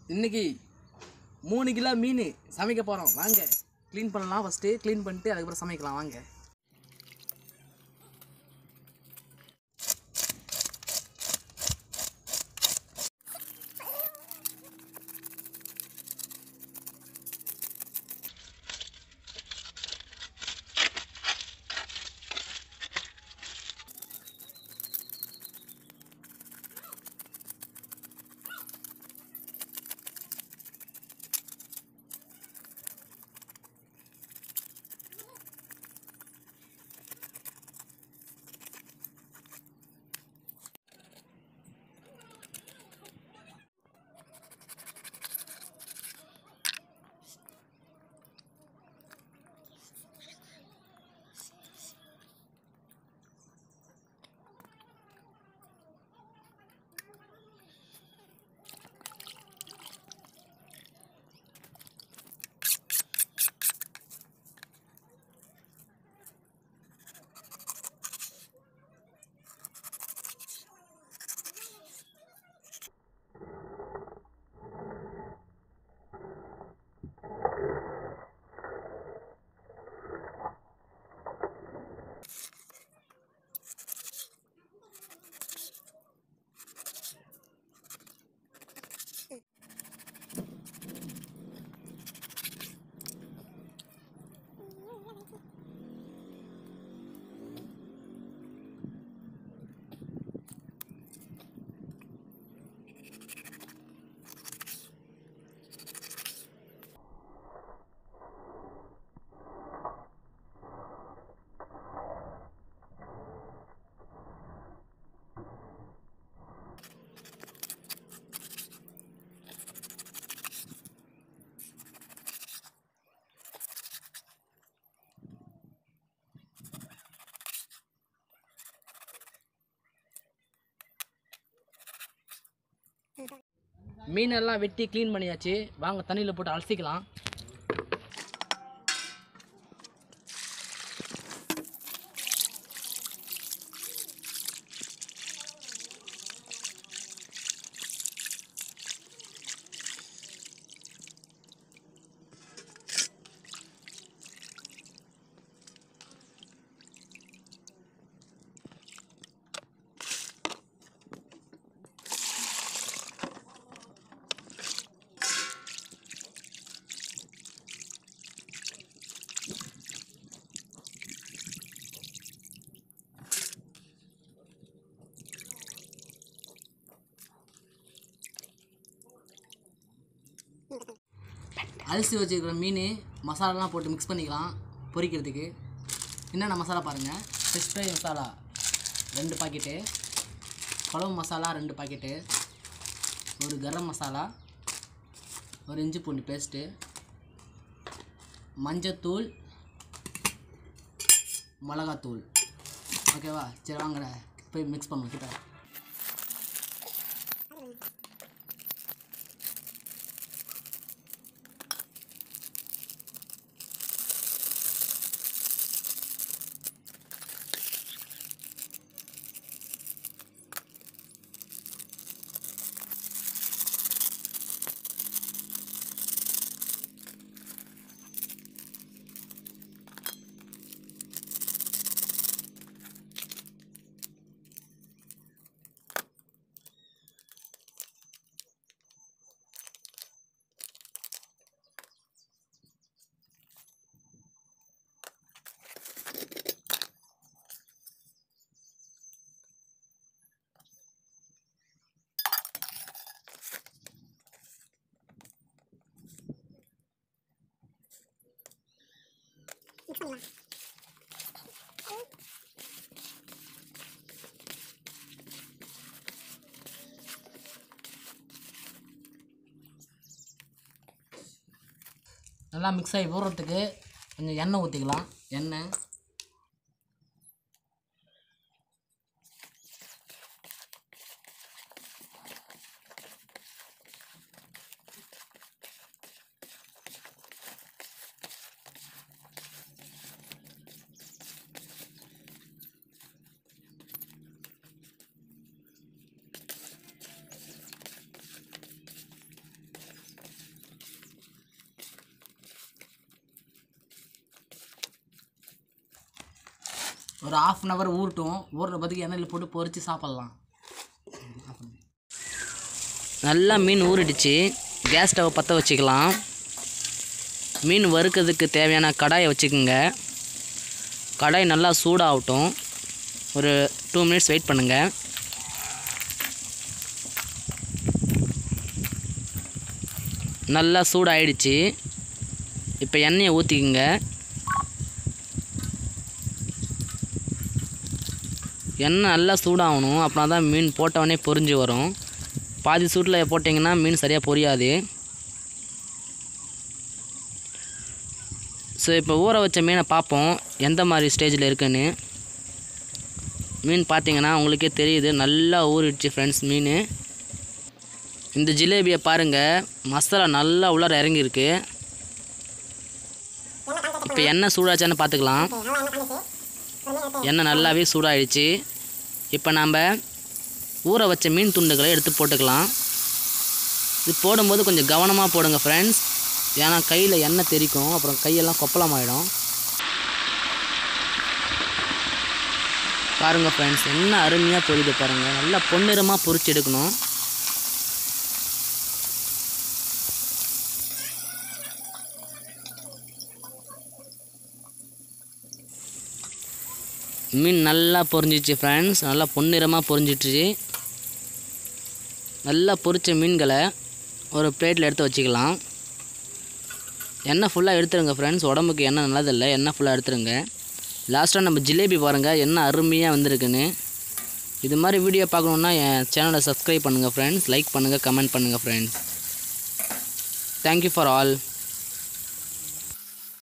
இன்னைக்கு மூணு கிலோ மீன் சமைக்க போகிறோம் வாங்க க்ளீன் பண்ணலாம் ஃபஸ்ட்டு க்ளீன் பண்ணிட்டு அதுக்கப்புறம் சமைக்கலாம் வாங்க மீனெல்லாம் வெட்டி க்ளீன் பண்ணியாச்சு வாங்க தண்ணியில் போட்டு அலசிக்கலாம் அரிசி வச்சுருக்கிற மீன் மசாலாலாம் போட்டு மிக்ஸ் பண்ணிக்கலாம் பொரிக்கிறதுக்கு என்னென்ன மசாலா பாருங்கள் ஃபிஷ் ஃப்ரை மசாலா ரெண்டு பாக்கெட்டு குழம்பு மசாலா ரெண்டு பாக்கெட்டு ஒரு கரம் மசாலா ஒரு இஞ்சி பூண்டு பேஸ்ட்டு மஞ்சத்தூள் மிளகாத்தூள் ஓகேவா சரி வாங்கட போய் மிக்ஸ் பண்ணுவோம் கிட்ட நல்லா மிக்ஸ் ஆகி ஊறுறதுக்கு கொஞ்சம் எண்ணெய் ஊற்றிக்கலாம் எண்ணெய் ஒரு ஆஃப் அன் ஹவர் ஊறட்டும் ஊறுற பதுக்கு எண்ணெயில் போட்டு பொரித்து சாப்பிட்லாம் நல்லா மீன் ஊறிடுச்சு கேஸ் ஸ்டவ் பற்ற வச்சுக்கலாம் மீன் வறுக்கிறதுக்கு தேவையான கடாயை வச்சுக்கோங்க கடாய் நல்லா சூடாகட்டும் ஒரு டூ மினிட்ஸ் வெயிட் பண்ணுங்கள் நல்லா சூடாயிடுச்சு இப்போ எண்ணெயை ஊற்றிக்குங்க எண்ணெய் நல்லா சூடாகணும் அப்படின்னா தான் மீன் போட்டவொடனே பொரிஞ்சு வரும் பாதி சூட்டில் போட்டிங்கன்னா மீன் சரியாக பொரியாது ஸோ இப்போ ஊற வச்ச மீனை பார்ப்போம் எந்த மாதிரி ஸ்டேஜில் இருக்குன்னு மீன் பார்த்தீங்கன்னா உங்களுக்கே தெரியுது நல்லா ஊறிடுச்சு ஃப்ரெண்ட்ஸ் மீன் இந்த ஜிலேபியை பாருங்கள் மசாலா நல்லா உள்ளார இறங்கியிருக்கு இப்போ எண்ணெய் சூடாச்சான்னு பார்த்துக்கலாம் எண்ணெய் நல்லாவே சூடாயிடுச்சு இப்போ நாம் ஊற வச்ச மீன் துண்டுகளை எடுத்து போட்டுக்கலாம் இது போடும்போது கொஞ்சம் கவனமாக போடுங்க ஃப்ரெண்ட்ஸ் ஏன்னா கையில் எண்ணெய் தெறிக்கும் அப்புறம் கையெல்லாம் கொப்பளமாயிடும் பாருங்கள் ஃப்ரெண்ட்ஸ் என்ன அருமையாக பொரியுது பாருங்கள் நல்லா பொன்னிறமாக பொரிச்சு எடுக்கணும் மீன் நல்லா பொரிஞ்சிச்சு ஃப்ரெண்ட்ஸ் நல்லா பொன்னிறமாக பொரிஞ்சிட்ருச்சு நல்லா பொரிச்ச மீன்களை ஒரு பிளேட்டில் எடுத்து வச்சுக்கலாம் எண்ணெய் ஃபுல்லாக எடுத்துருங்க ஃப்ரெண்ட்ஸ் உடம்புக்கு எண்ணெய் நல்லதில்லை எண்ணெய் ஃபுல்லாக எடுத்துருங்க லாஸ்ட்டாக நம்ம ஜிலேபி பாருங்கள் என்ன அருமையாக வந்திருக்குன்னு இது மாதிரி வீடியோ பார்க்கணுன்னா என் சேனலை சப்ஸ்கிரைப் பண்ணுங்கள் ஃப்ரெண்ட்ஸ் லைக் பண்ணுங்கள் கமெண்ட் பண்ணுங்கள் ஃப்ரெண்ட்ஸ் தேங்க்யூ ஃபார் ஆல்